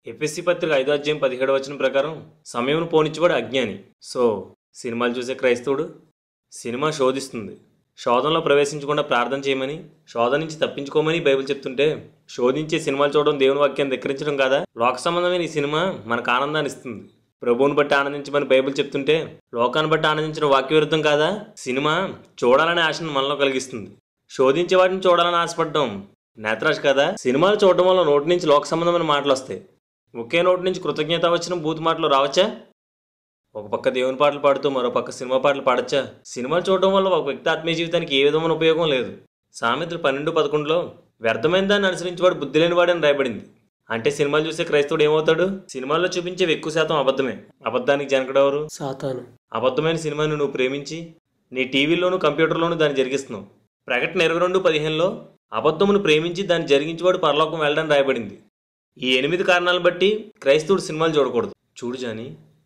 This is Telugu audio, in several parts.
ఎఫ్ఎస్సి పత్రిక ఐదో అధ్యాయం పదిహేడు వచ్చిన ప్రకారం సమయం పోనిచ్చేవాడు అజ్ఞాని సో సినిమాలు చూసే క్రైస్తవుడు సినిమా శోధిస్తుంది శోధనలో ప్రవేశించకుండా ప్రార్థన చేయమని శోధన నుంచి తప్పించుకోమని బైబిల్ చెప్తుంటే శోధించే సినిమాలు చూడడం దేవుని వాక్యాన్ని ధిక్కరించడం కాదా లోక సంబంధమైన ఈ సినిమా మనకు ఆనందాన్ని ఇస్తుంది ప్రభువుని బట్టి ఆనందించమని బైబిల్ చెప్తుంటే లోకాన్ని బట్టి ఆనందించిన వాక్య విరుద్ధం కాదా సినిమా చూడాలనే ఆశను మనలో కలిగిస్తుంది శోధించే వాటిని చూడాలని ఆశపడడం నేత్రాష్ కదా సినిమాలు చూడడం వల్ల నోటి నుంచి లోక సంబంధమైన మాటలు వస్తాయి ఒకే నోటి నుంచి కృతజ్ఞత వచ్చిన బూత్ మాటలు రావచ్చా ఒక పక్క దేవుని పాటలు పాడుతూ మరో పక్క సినిమా పాటలు పాడచ్చా సినిమాలు చూడడం వల్ల ఒక వ్యక్తి ఆత్మీయ జీవితానికి ఏ విధమైన ఉపయోగం లేదు సామెతలు పన్నెండు పదకొండులో వ్యర్థమైన దాన్ని అనుసరించేవాడు బుద్ధి లేనివాడని రాయబడింది అంటే సినిమాలు చూసే క్రైస్తవుడు ఏమవుతాడు సినిమాల్లో చూపించేవి ఎక్కువ శాతం అబద్ధమే అబద్ధానికి జనకడెవరు సాతాను అబద్ధమైన సినిమాను నువ్వు ప్రేమించి నీ టీవీలోను కంప్యూటర్లోను దాన్ని జరిగిస్తున్నావు ప్రకటన ఇరవై రెండు పదిహేనులో అబద్ధమును ప్రేమించి దాన్ని జరిగించేవాడు పరలోకం వెళ్ళడానికి రాయబడింది ఈ ఎనిమిది కారణాలను బట్టి క్రైస్తవుడు సినిమాలు చూడకూడదు చూడు జాని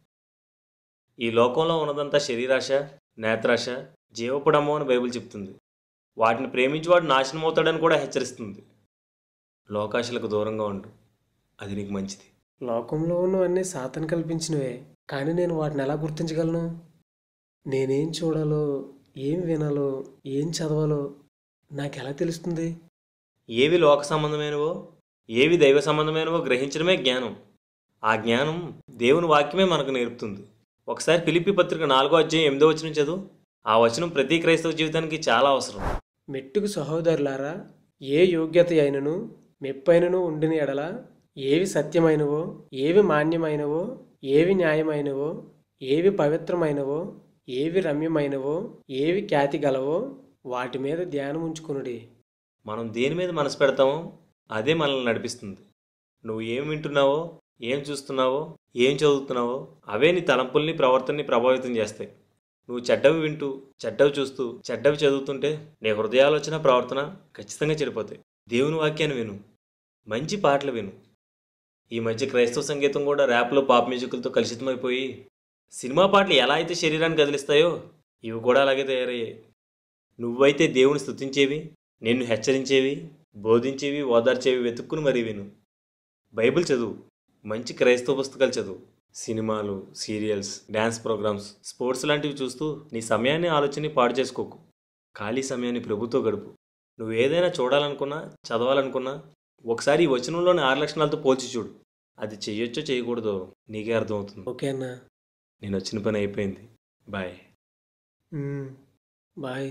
ఈ లోకంలో ఉన్నదంతా శరీరాశ నేత్రాశ జీవపుడమ్మో అని బైబిల్ చెప్తుంది వాటిని ప్రేమించేవాడు నాశనం అవుతాడని కూడా హెచ్చరిస్తుంది లోకాశలకు దూరంగా ఉండు అది నీకు మంచిది లోకంలో ఉన్నవన్నీ సాతాను కల్పించినవే కానీ నేను వాటిని ఎలా గుర్తించగలను నేనేం చూడాలో ఏం వినాలో ఏం చదవాలో నాకెలా తెలుస్తుంది ఏవి లోక సంబంధమైనవో ఏవి దైవ సంబంధమైనవో గ్రహించడమే జ్ఞానం ఆ జ్ఞానం దేవుని వాక్యమే మనకు నేర్పుతుంది ఒకసారి ఫిలిప్పి పత్రిక నాలుగో అధ్యాయం ఎనిమిదో వచనం చదువు ఆ వచనం ప్రతి క్రైస్తవ జీవితానికి చాలా అవసరం మెట్టుకు సహోదరులారా ఏ యోగ్యత అయినను మెప్పైనను ఉండిన ఎడల ఏవి సత్యమైనవో ఏవి మాన్యమైనవో ఏవి న్యాయమైనవో ఏవి పవిత్రమైనవో ఏవి రమ్యమైనవో ఏవి ఖ్యాతి గలవో వాటి మీద ధ్యానం ఉంచుకునుడి మనం దేని మీద మనసు పెడతామో అదే మనల్ని నడిపిస్తుంది నువ్వు ఏం వింటున్నావో ఏం చూస్తున్నావో ఏం చదువుతున్నావో అవే నీ తలంపుల్ని ప్రవర్తనని ప్రభావితం చేస్తాయి నువ్వు చెడ్డవి వింటూ చెడ్డవి చూస్తూ చెడ్డవి చదువుతుంటే నీ హృదయాలోచన ప్రవర్తన ఖచ్చితంగా చెడిపోతాయి దేవుని వాక్యాన్ని విను మంచి పాటలు విను ఈ మధ్య క్రైస్తవ సంగీతం కూడా ర్యాప్లో పాప్ మ్యూజిక్లతో కలుషితమైపోయి సినిమా పాటలు ఎలా అయితే శరీరాన్ని కదిలిస్తాయో ఇవి కూడా అలాగే తయారయ్యాయి నువ్వైతే దేవుని స్తుతించేవి నిన్ను హెచ్చరించేవి బోధించేవి ఓదార్చేవి వెతుక్కుని మరీ విను బైబిల్ చదువు మంచి క్రైస్తవ పుస్తకాలు చదువు సినిమాలు సీరియల్స్ డ్యాన్స్ ప్రోగ్రామ్స్ స్పోర్ట్స్ లాంటివి చూస్తూ నీ సమయాన్ని ఆలోచనని పాడు చేసుకోకు ఖాళీ సమయాన్ని ప్రభుతో గడుపు నువ్వు ఏదైనా చూడాలనుకున్నా చదవాలనుకున్నా ఒకసారి ఈ వచనంలోని ఆరు లక్షణాలతో పోల్చి చూడు అది చెయ్యొచ్చో చేయకూడదో నీకే అర్థమవుతుంది ఓకే అన్నా నేను వచ్చిన పని అయిపోయింది బాయ్ మ్మ్. బాయ్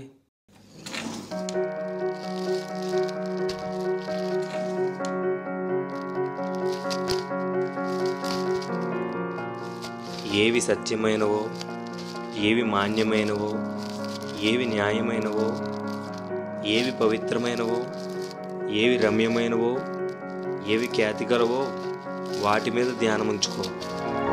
ఏవి సత్యమైనవో ఏవి మాన్యమైనవో ఏవి న్యాయమైనవో ఏవి పవిత్రమైనవో ఏవి రమ్యమైనవో ఏవి ఖ్యాతి గలవో వాటి మీద ధ్యానం ఉంచుకో